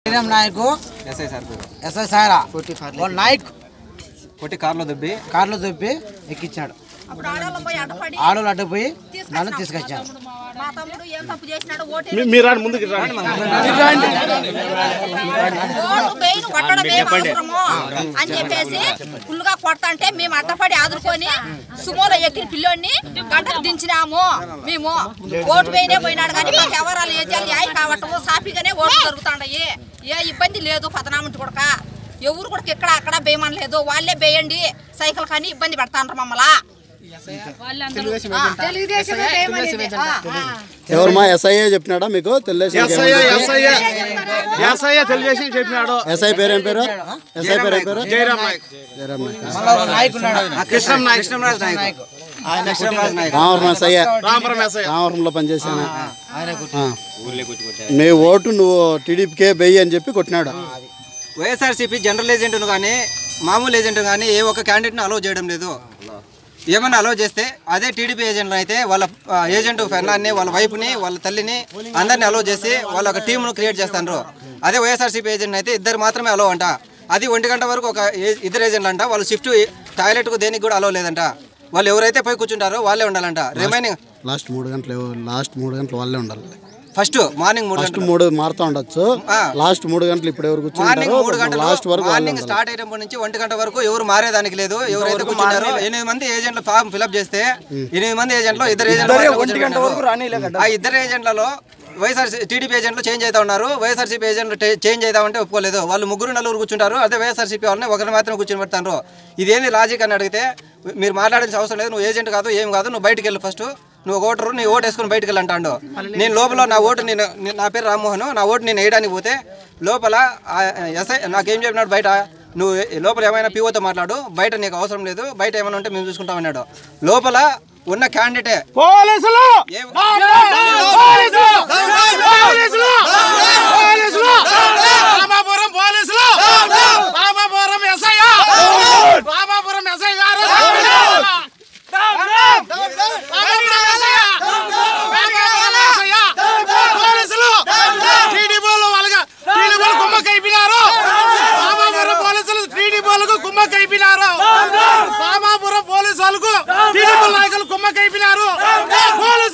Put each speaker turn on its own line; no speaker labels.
Sriram Nayak
SI sir పేరు
SI సారా వాళ్ళ నాయక్
కొట్టి కార్లో దుబ్బి
కార్లో దొప్పి ఎక్కించాడు ఆడోళ్ళు అడ్డుపోయి నన్ను తీసుకొచ్చాను
మా తమ్ముడు ఏం తప్పు చేసినాడు ఓటు
మీరు రాండి ముందుకు రాండి
ఓటు బెయిన్ కొట్టడం ఏం అవసరము అని చెప్పేసి ఫుల్గా కొడతాంటే మేము అడ్డపడి ఆదుకొని సుమోలో ఎక్కిన పిల్లోడిని గంటకు దించినాము మేము ఓటు బెయినే పోయినాడు కానీ మాకు ఎవరాలు ఏజాలు యాయి కావటము సాఫీగానే ఓట్లు జరుగుతాయి ఏ ఇబ్బంది లేదు పతనామంటి కూడా ఎవరు కూడా ఇక్కడ అక్కడ బేయమని లేదు వాళ్ళే బేయండి సైకిల్ కానీ ఇబ్బంది పెడతాండ్రు మమ్మల్ని
ఎవరు మా ఎస్ఐఏ చెప్పినాడా మీకు Telugudesam
SI SI SI Telugudesam చెప్పినాడు
ఎస్ఐ పేరు ఏం పేరు ఎస్ఐ పేరు ఏం పేరు
జయరామ్ నాయక్
జయరామ్ నాయక్.
మళ్ళీ ఒక నాయక్ ఉన్నాడు
కృష్ణం నాయక్ కృష్ణంరాజు నాయక్ కృష్ణంరాజు నాయక్
రామవరం ఎస్ఐ
రామపురం ఎస్ఐ
రామవరంలో పనిచేశాను ఆ. నీ ఓటు నువ్వు టీడీపీకే బెయ్యి అని చెప్పి కొట్టినాడు
వైఎస్ఆర్సీపీ జనరల్ ఏజెంట్ను కానీ మామూలు ఏజెంట్ కానీ ఏ ఒక్క క్యాండిడేట్ను అలో చేయడం లేదు ఏమన్నా అలో చేస్తే అదే టీడీపీ ఏజెంట్లు అయితే వాళ్ళ ఆ, ఏజెంట్ ఫెన్నాన్ని వాళ్ళ వైఫ్ని వాళ్ళ తల్లిని అందరిని అలో చేసి వాళ్ళ ఒక టీంను క్రియేట్ చేస్తారు అదే వైఎస్ఆర్సీపీ ఏజెంట్ అయితే ఇద్దరు మాత్రమే అలో అంట అది ఒంటి గంట వరకు ఒక ఏ- ఇద్దరు ఏజెంట్లు అంట వాళ్ళు షిఫ్ట్ టాయిలెట్కు దేనికి కూడా అలో లేదంట వాళ్ళు ఎవరైతే పోయి కూర్చుంటారో వాళ్ళే ఉండాలంట రిమైనింగ్
లాస్ట్ మూడు గంటలు ఎవ- లాస్ట్ మూడు గంటలు వాళ్ళే ఉండాలి
ఫస్ట్ మార్నింగ్ మూడు
ఫస్ట్
గంటలు
మూడు మారుతా ఉండొచ్చు
ఆ.
లాస్ట్ మూడు గంటలు ఇప్పుడు ఎవరు
మార్నింగ్ మూడు
కూర్చుంటారో
గంటలు
లాస్ట్ వరకు వాళ్ళే
మార్నింగ్
ఉండాలి
స్టార్ట్ అయినప్పటి నుంచి ఒంటి గంట వరకు ఎవరు మారేదానికి లేదు ఎవరైతే కూర్చున్నారో ఎనిమిది మంది ఏజెంట్లు ఫామ్ ఫిల్అప్ చేస్తే ఎనిమిది మంది ఏజెంట్లు ఇద్దరు ఏజెంట్లు ఆ ఇద్దరు ఏజెంట్లలో వైఎస్ఆర్ టీడీపీ ఏజెంట్లు చేంజ్ అవుతా ఉన్నారు వైఎస్ఆర్సీపీ ఏజెంట్లు టే- చేంజ్ అవుతామంటే ఒప్పుకోలేదు వాళ్ళు ముగ్గురు నలుగురు కూర్చుంటారు అదే వైఎస్ఆర్సీపీ వాళ్ళని ఒకరిని మాత్రం కూర్చొని పెడతారు ఇదేంది లాజిక్ అని అడిగితే మీరు మాట్లాడాల్సిన అవసరం లేదు నువ్వు ఏజెంట్ కాదు ఏం కాదు నువ్వు బయటికి వెళ్ళు ఫస్ట్ నువ్వు ఒక ఓటరు నీ ఓటు వేసుకుని బయటికి వెళ్ళి అంటాడు నేను లోపల నా ఓటు నేను నేను- నా పేరు రామ్మోహన్ నా ఓటు నేను వేయడానికి పోతే లోపల ఆ ఎస్ఐ నాకేం చెప్పినాడు బయట నువ్వు ఏ- లోపల ఏమైనా పీఓతో మాట్లాడు బయట నీకు అవసరం లేదు బయట ఏమైనా ఉంటే మేము చూసుకుంటాం అన్నాడు లోపల ఉన్న క్యాండిడేటే
పోలీసులు
ఏం-
పోలీసులు పోలీసులు పోలీసులు రామాపురం పోలీసులు రామాపురం ఎస్ఐ రామాపురం ఎస్ఐ గారు రామాపురం ఎస్ఐ రామాపురం ఎస్ఐ పోలీసులు టీడీపీలు వాళ్ళగా టీడీపీలు కుమ్మకైపోయినారు రామాపురం పోలీసులు టీడీపీలకు కుమ్మకైపోయినారు రామాపురం పోలీసు వాళ్ళకు టీడీపీ నాయకులు కుమ్మకైపోయినారు పోలీసు